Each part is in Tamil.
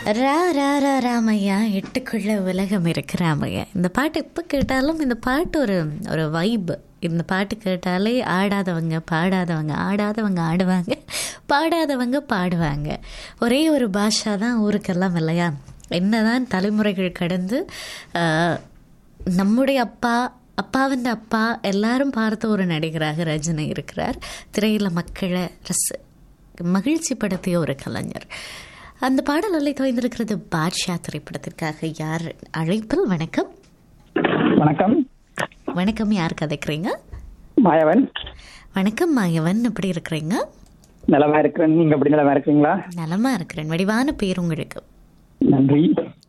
ரா ரா ரா ராமையா எட்டுக்குள்ள உலகம் இருக்கு ராமையா இந்த பாட்டு எப்போ கேட்டாலும் இந்த பாட்டு ஒரு ஒரு வைப் இந்த பாட்டு கேட்டாலே ஆடாதவங்க பாடாதவங்க ஆடாதவங்க ஆடுவாங்க பாடாதவங்க பாடுவாங்க ஒரே ஒரு பாஷா தான் ஊருக்கெல்லாம் இல்லையா என்னதான் தலைமுறைகள் கடந்து ஆஹ், நம்முடைய அப்பா அப்பாவின் அப்பா எல்லாரும் பார்த்த ஒரு நடிகராக ரஜினி இருக்கிறார் திரையில் மக்களை ரச மகிழ்ச்சிப்படுத்திய ஒரு கலைஞர் அந்த பாடல் அலை தோய்ந்திருக்கிறது பாட்ஷா திரைப்படத்திற்காக யார் அழைப்பில் வணக்கம் வணக்கம் வணக்கம் யார் கதைக்கிறீங்க மாயவன் வணக்கம் மாயவன் எப்படி இருக்கிறீங்க நலமா இருக்கிறேன் நீங்க எப்படி நலமா இருக்கீங்களா நலமா இருக்கிறேன் வடிவான பேர் உங்களுக்கு நன்றி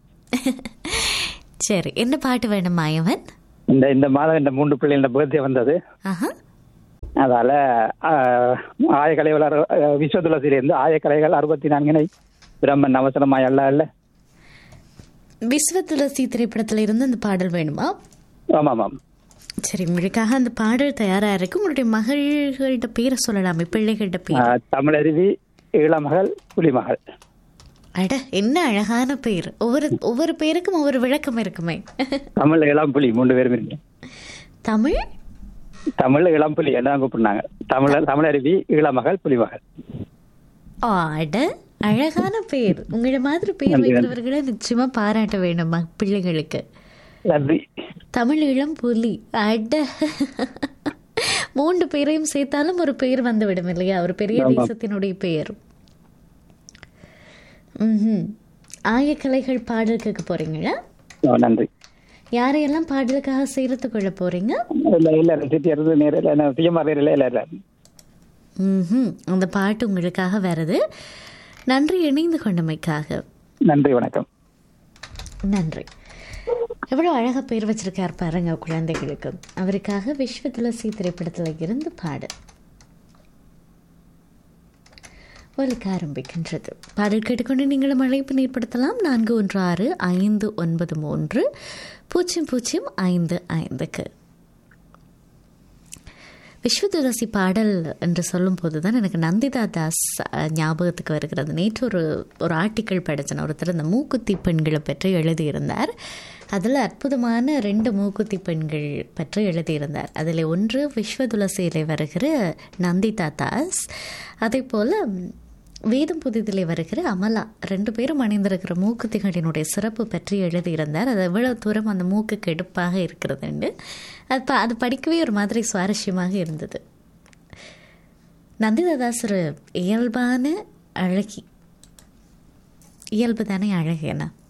சரி என்ன பாட்டு வேணும் மாயவன் இந்த இந்த மாதம் இந்த மூன்று பிள்ளைகளோட பர்த்டே வந்தது ஆஹா அதால ஆஹ், ஆயக்கலை வளர் விஸ்வ துளசியிலிருந்து ஆயக்கலைகள் அறுபத்தி நான்கினை பிரம்மன் அவசரமாய் அல்ல அல்ல விஸ்வ துளசி திரைப்படத்துல இருந்து அந்த பாடல் வேணுமா ஆமாம் ஆமாம் சரி உங்களுக்காக அந்த பாடல் தயாரா இருக்கு உங்களுடைய மகள்கள்ட்ட பேரை சொல்லலாமே பிள்ளைகள்ட்ட பேர் ஆஹ், தமிழருவி இளமகள் புலிமகள் அட என்ன அழகான பேர் ஒவ்வொரு ஒவ்வொரு பேருக்கும் ஒவ்வொரு விளக்கம் இருக்குமே தமிழ் இளம் புலி மூன்று பேரும் இருக்கு தமிழ் தமிழ் இளம் புலி எல்லாம் கூப்பிடுனாங்க தமிழ் தமிழருவி இளமகள் புலிமகள் அட அழகான பேர் உங்கள மாதிரி பேர் நன்றி, வைக்கிறவர்களை நிச்சயமா பாராட்ட வேண்டும் ம- பிள்ளைகளுக்கு நன்றி தமிழ் இளம் புலி அட மூன்று பேரையும் சேர்த்தாலும் ஒரு பெயர் வந்து விடும் இல்லையா ஒரு பெரிய ஆமாம். தேசத்தினுடைய பெயர் ம்ஹும். ஆயக்கலைகள் பாடல் கேட்க போறீங்களா ஆ, நன்றி யாரையெல்லாம் பாடலுக்காக சேர்த்து கொள்ள போறீங்க இல்ல இல்ல சித்தியர் நேரில் பிஎம்ஆர் நேரில் இல்ல இல்ல ம்ஹும். அந்த பாட்டு உங்களுக்காக வருது நன்றி இணைந்து கொண்டமைக்காக நன்றி வணக்கம் நன்றி எவ்வளோ அழகாக பேர் வச்சிருக்கார் பாருங்க குழந்தைகளுக்கு அவருக்காக விஸ்வ துளசி திரைப்படத்தில் இருந்து பாடு ஒலிக்க ஆரம்பிக்கின்றது பாடல் கேட்டுக்கொண்டு நீங்களும் அழைப்பு ஏற்படுத்தலாம் நான்கு ஒன்று ஆறு ஐந்து ஒன்பது மூன்று பூஜ்ஜியம் பூஜ்ஜியம் ஐந்து ஐந்துக்கு விஸ்வ துளசி பாடல் என்று சொல்லும்போது தான் எனக்கு நந்திதா தாஸ் அஹ், ஞாபகத்துக்கு வருகிறது நேற்று ஒரு ஒரு ஆர்டிக்கிள் படித்தேன் ஒருத்தர் இந்த மூக்குத்தி பெண்களை பற்றி எழுதியிருந்தார் அதில் அற்புதமான ரெண்டு மூக்குத்தி பெண்கள் பற்றி எழுதியிருந்தார் அதில் ஒன்று விஸ்வ துளசியில் வருகிற நந்திதா தாஸ் அதே போல் வேதம் புதிதிலே வருகிற அமலா ரெண்டு பேரும் அணிந்திருக்கிற மூக்குத்திகளினுடைய சிறப்பு பற்றி எழுதியிருந்தார் அது எவ்வளவு தூரம் அந்த மூக்குக்கு எடுப்பாக இருக்கிறதுண்டு அது ப- அது படிக்கவே ஒரு மாதிரி சுவாரஸ்யமாக இருந்தது நந்திதாதாஸ் ஒரு இயல்பான அழகி இயல்பு தானே அழகு என்ன